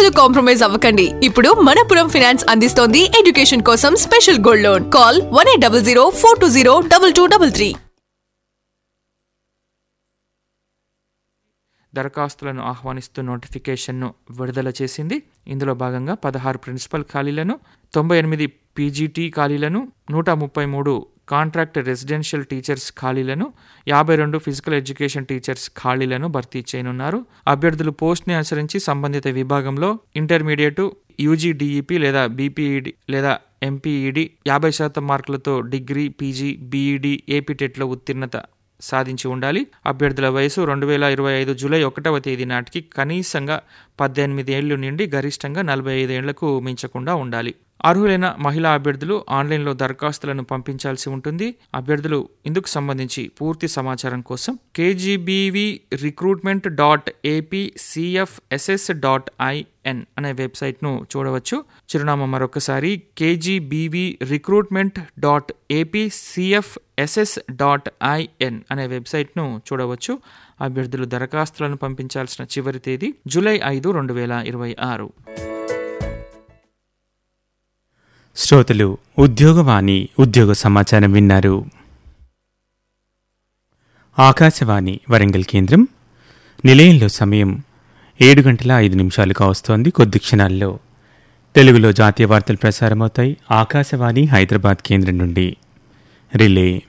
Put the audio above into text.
అస్సలు కాంప్రమైజ్ అవ్వకండి ఇప్పుడు మనపురం ఫైనాన్స్ అందిస్తోంది ఎడ్యుకేషన్ కోసం special gold loan call one eight double zero four two zero double two double three దరఖాస్తులను ఆహ్వానిస్తూ నోటిఫికేషన్ను విడుదల చేసింది ఇందులో భాగంగా పదహారు ప్రిన్సిపల్ ఖాళీలను తొంభై ఎనిమిది పీజీటీ ఖాళీలను నూట ముప్పై మూడు కాంట్రాక్ట్ రెసిడెన్షియల్ టీచర్స్ ఖాళీలను యాభై రెండు ఫిజికల్ ఎడ్యుకేషన్ టీచర్స్ ఖాళీలను భర్తీ చేయనున్నారు అభ్యర్థులు పోస్ట్ని అనుసరించి సంబంధిత విభాగంలో ఇంటర్మీడియట్ యూజీడీఈపీ లేదా బీపీఈడి లేదా ఎంపీఈడి యాభై శాతం మార్కులతో డిగ్రీ పీజీ బీఈడి ఏపీ టెట్లో ఉత్తీర్ణత సాధించి ఉండాలి అభ్యర్థుల వయసు రెండు వేల ఇరవై ఐదు జూలై ఒకటవ తేదీ నాటికి కనీసంగా పద్దెనిమిది ఏళ్లు నుండి గరిష్టంగా నలభై ఐదు ఏళ్లకు మించకుండా ఉండాలి అర్హులైన మహిళా అభ్యర్థులు ఆన్లైన్లో దరఖాస్తులను పంపించాల్సి ఉంటుంది అభ్యర్థులు ఇందుకు సంబంధించి పూర్తి సమాచారం కోసం KGBV recruitment dot AP CFSS dot IN అనే వెబ్సైట్ను చూడవచ్చు చిరునామా మరొకసారి KGBV recruitment dot AP CFSS dot IN అనే వెబ్సైట్ను చూడవచ్చు అభ్యర్థులు దరఖాస్తులను పంపించాల్సిన చివరి తేదీ జూలై ఐదు రెండు వేల ఇరవై ఆరు శ్రోతలు ఉద్యోగవాణి ఉద్యోగ సమాచారం విన్నారు ఆకాశవాణి వరంగల్ కేంద్రం నిలయంలో సమయం ఏడు గంటల ఐదు నిమిషాలు కావస్తోంది కొద్ది క్షణాల్లో తెలుగులో జాతీయ వార్తలు ప్రసారమవుతాయి ఆకాశవాణి హైదరాబాద్ కేంద్రం నుండి రిలే